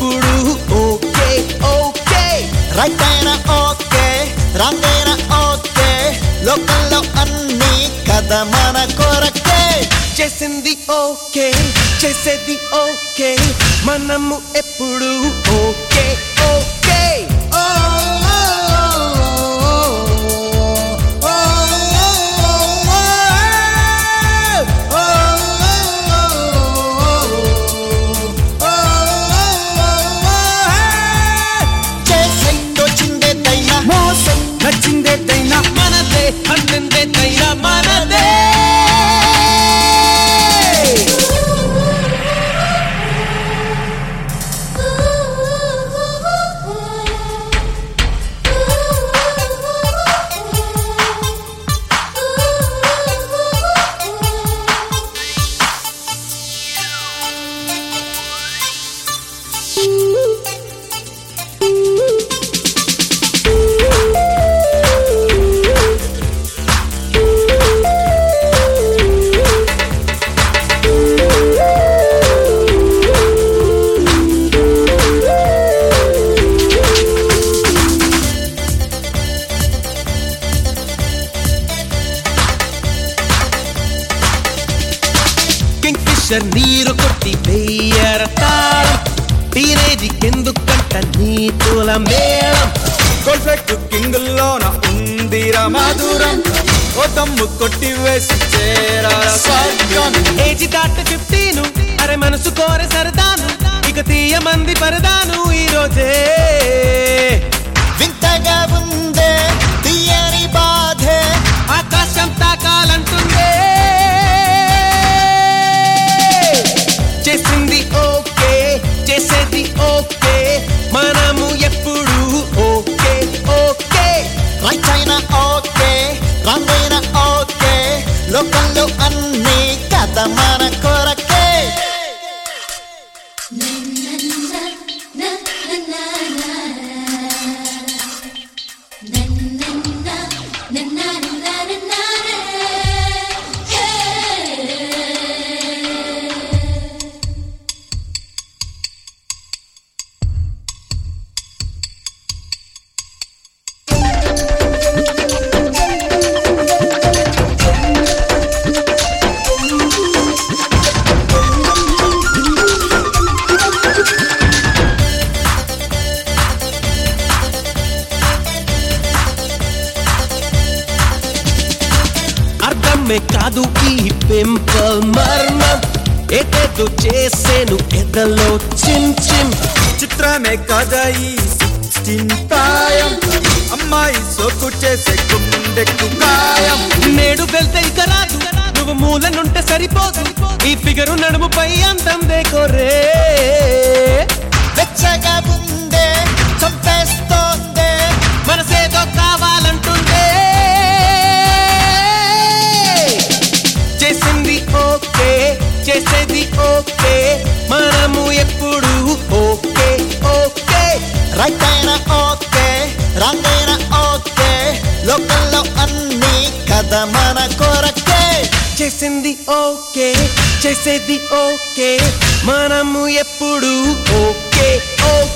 ఎప్పుడు okay okay right అయినా okay wrong అయినా ఓకే లోకంలో అన్ని కథ మన కొరకే చేసింది ఓకే చేసేది ఓకే మనము ఎప్పుడు ఓకే ఓకే ఓ, ఓ, ఓ, ఓ, చేసేదొచ్చిందేదైనా మోసం నచ్చిందేదైనా మనదే అందిందేదైనా మనదే కింగ్ ఫిషర్ నీరు కొట్టి వెయ్యర తాళం టీనేజీ ఎందుకంట నీతుల మేళం గోల్ఫెక్ కింగుల్లోన ఉందిర మధురం ఓ దమ్ము కొట్టి వేసి చేరాల స్వర్గం ఏజీ దాట ఫిఫ్టీను అరే మనసు కోరే సరదాను ఇక తీయ మంది పరదాను ఈ రోజే వింతగా ఉందే తీయని బాధే ఆకాశం తాకాలంటుందే చేసింది ఓకే చేసేది ఓకే మనము ఎప్పుడు ఓకే ఓకే రైట్ అయినా ఓకే రాంగ్ అయినా ఓకే లోకంలో అన్ని కథ మన కొరకే అర్థమే కాదు ఈ పింపల్ మర్మం ఏదేదో చేసేను ఎదలో చిన్ చిన్ చిత్రమే కదా ఈ సిక్స్టీన్ ప్రాయం అమ్మాయి సోకు చేసే గుండెకు గాయం నేడు వెళ్తే ఇక రాదు నువ్వు మూలనుంటే సరిపోదు ఈ ఫిగరు నడుముపై అందం దేకోరే వెచ్చగా ఉందే చంపేస్తోందే మనసేదో కావాలంటుందే చేసింది ఓకే చేసేది ఓకే మనము ఎప్పుడు ఓకే ఓకే రైట్ అయినా ఓకే రాంగ్ అయినా ఓకే లోకంలో అన్ని కథ మన కొరకే చేసింది ఓకే చేసేది ఓకే మనము ఎప్పుడు ఓకే ఓకే